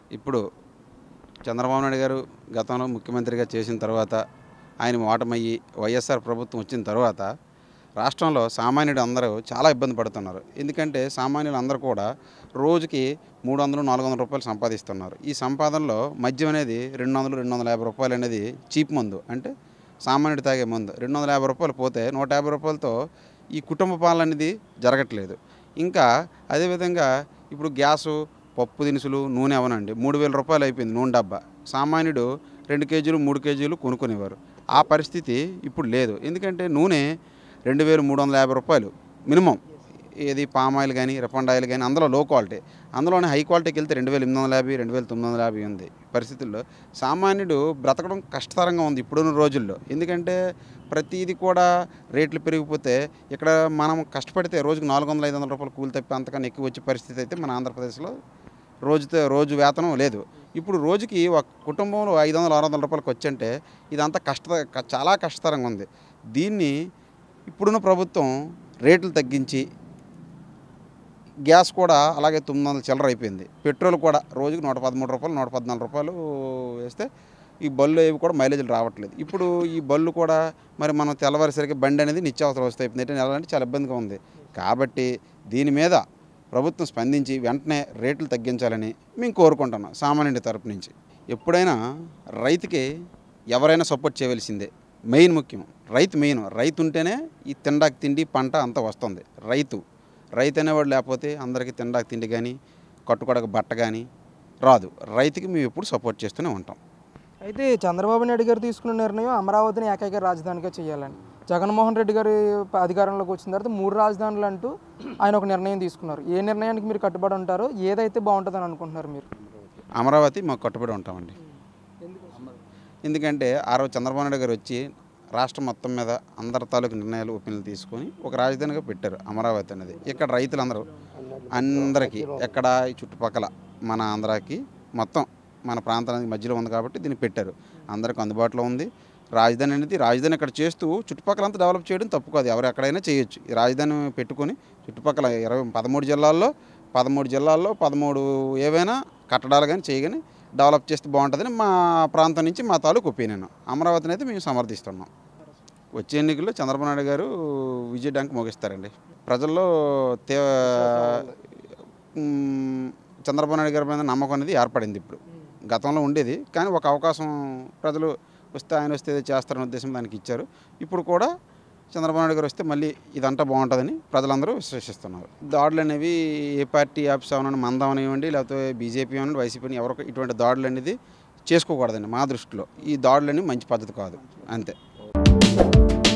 ఇప్పుడు చంద్రబాబు నాయుడు గారు గతంలో ముఖ్యమంత్రిగా చేసిన తర్వాత ఆయన ఓటమయ్యి వైఎస్ఆర్ ప్రభుత్వం వచ్చిన తర్వాత రాష్ట్రంలో సామాన్యుడు అందరూ చాలా ఇబ్బంది పడుతున్నారు ఎందుకంటే సామాన్యులు అందరూ కూడా రోజుకి మూడు వందలు నాలుగు వందల రూపాయలు సంపాదిస్తున్నారు ఈ సంపాదనలో మద్యం అనేది రెండు వందలు రెండు వందల యాభై రూపాయలు అనేది చీప్ మందు అంటే సామాన్యుడు తాగే మందు రెండు వందల యాభై రూపాయలు పోతే నూట యాభై రూపాయలతో ఈ కుటుంబ పాలన అనేది జరగట్లేదు ఇంకా అదేవిధంగా ఇప్పుడు గ్యాసు పప్పు దినుసులు నూనె అవనండి మూడు వేల రూపాయలు అయిపోయింది నూనె డబ్బా సామాన్యుడు రెండు కేజీలు మూడు కేజీలు కొనుక్కునేవారు ఆ పరిస్థితి ఇప్పుడు లేదు ఎందుకంటే నూనె రెండు వేలు మూడు వందల యాభై రూపాయలు మినిమం ఏది పామ్ ఆయిల్ కానీ రిఫండ్ ఆయిల్ కానీ అందులో లో క్వాలిటీ అందులోనే హై క్వాలిటీకి వెళ్తే రెండు వేల ఎనిమిది వందల యాభై రెండు వేల తొమ్మిది వందల యాభై ఉంది పరిస్థితుల్లో సామాన్యుడు బ్రతకడం కష్టతరంగా ఉంది ఇప్పుడున్న రోజుల్లో ఎందుకంటే ప్రతిదీ కూడా రేట్లు పెరిగిపోతే ఇక్కడ మనం కష్టపడితే రోజుకు నాలుగు వందల ఐదు వందల రూపాయలు కూలి తప్పి అంతకన్నా ఎక్కువ వచ్చే పరిస్థితి అయితే మన ఆంధ్రప్రదేశ్లో రోజుతో రోజు వేతనం లేదు ఇప్పుడు రోజుకి ఒక కుటుంబంలో ఐదు వందల ఆరు వందల రూపాయలకు వచ్చంటే ఇదంతా కష్ట క- చాలా కష్టతరంగా ఉంది దీన్ని ఇప్పుడున్న ప్రభుత్వం రేట్లు తగ్గించి గ్యాస్ కూడా అలాగే తొమ్మిది వందల చిల్లర అయిపోయింది పెట్రోల్ కూడా రోజుకి నూట పదమూడు రూపాయలు నూట పద్నాలుగు రూపాయలు వేస్తే ఈ బళ్ళు ఏవి కూడా మైలేజీలు రావట్లేదు ఇప్పుడు ఈ బళ్ళు కూడా మరి మనం తెల్లవారిసరికి బండి అనేది నిత్యావసర వస్తూ అయిపోయింది అంటే నెలంటే చాలా ఇబ్బందిగా ఉంది కాబట్టి దీని మీద ప్రభుత్వం స్పందించి వెంటనే రేట్లు తగ్గించాలని మేము కోరుకుంటున్నాం సామాన్యుడి తరపు నుంచి ఎప్పుడైనా రైతుకి ఎవరైనా సపోర్ట్ చేయవలసిందే మెయిన్ ముఖ్యం రైతు మెయిన్ రైతు ఉంటేనే ఈ తిండాకు తిండి పంట అంతా వస్తుంది రైతు రైతు అనేవాడు లేకపోతే అందరికీ తిండాకు తిండి కానీ కట్టుకోడకు బట్ట కానీ రాదు రైతుకి మేము ఎప్పుడు సపోర్ట్ చేస్తూనే ఉంటాం అయితే చంద్రబాబు నాయుడు గారు తీసుకున్న నిర్ణయం అమరావతిని ఏకైక రాజధానిగా చేయాలని జగన్మోహన్ రెడ్డి గారి ప- అధికారంలోకి వచ్చిన తర్వాత మూడు రాజధానులు అంటూ ఆయన ఒక నిర్ణయం తీసుకున్నారు ఏ నిర్ణయానికి మీరు కట్టుబడి ఉంటారో ఏదైతే బాగుంటుందని అనుకుంటున్నారు మీరు అమరావతి మాకు కట్టుబడి ఉంటామండి ఎందుకంటే ఆ రోజు చంద్రబాబు నాయుడు గారు వచ్చి రాష్ట్రం మొత్తం మీద అందరి తాలూకు నిర్ణయాలు ఒపీనియన్లు తీసుకొని ఒక రాజధానిగా పెట్టారు అమరావతి అనేది ఇక్కడ రైతులందరూ అందరికీ ఎక్కడ ఈ చుట్టుపక్కల మన ఆంధ్రాకి మొత్తం మన ప్రాంతానికి మధ్యలో ఉంది కాబట్టి దీన్ని పెట్టారు అందరికి అందుబాటులో ఉంది రాజధాని అనేది రాజధాని ఇక్కడ చేస్తూ చుట్టుపక్కలంతా డెవలప్ చేయడం తప్పు కాదు ఎవరు ఎక్కడైనా చేయొచ్చు ఈ రాజధాని పెట్టుకొని చుట్టుపక్కల ఇరవై పదమూడు జిల్లాల్లో పదమూడు జిల్లాల్లో పదమూడు ఏవైనా కట్టడాలు కానీ చేయగానే డెవలప్ చేస్తే బాగుంటుందని మా ప్రాంతం నుంచి మా తాలూకు ఒపీనియన్ అమరావతిని అయితే మేము సమర్థిస్తున్నాం వచ్చే ఎన్నికల్లో చంద్రబాబు నాయుడు గారు విజయ డాంక్ మోగిస్తారండి ప్రజల్లో తే మ్, చంద్రబాబు నాయుడు గారి మీద నమ్మకం అనేది ఏర్పడింది ఇప్పుడు గతంలో ఉండేది కానీ ఒక అవకాశం ప్రజలు వస్తే ఆయన వస్తే ఏదో చేస్తారనే ఉద్దేశం దానికి ఇచ్చారు ఇప్పుడు కూడా చంద్రబాబు నాయుడు గారు వస్తే మళ్ళీ ఇదంతా బాగుంటుందని ప్రజలందరూ విశ్వసిస్తున్నారు దాడులు అనేవి ఏ పార్టీ ఆఫీస్ అవనండి మందం అవనివ్వండి లేకపోతే బీజేపీ అవ్వండి వైసీపీ ఎవరో ఇటువంటి దాడులు అనేది చేసుకోకూడదండి మా దృష్టిలో ఈ దాడులు అనేవి మంచి పద్ధతి కాదు అంతే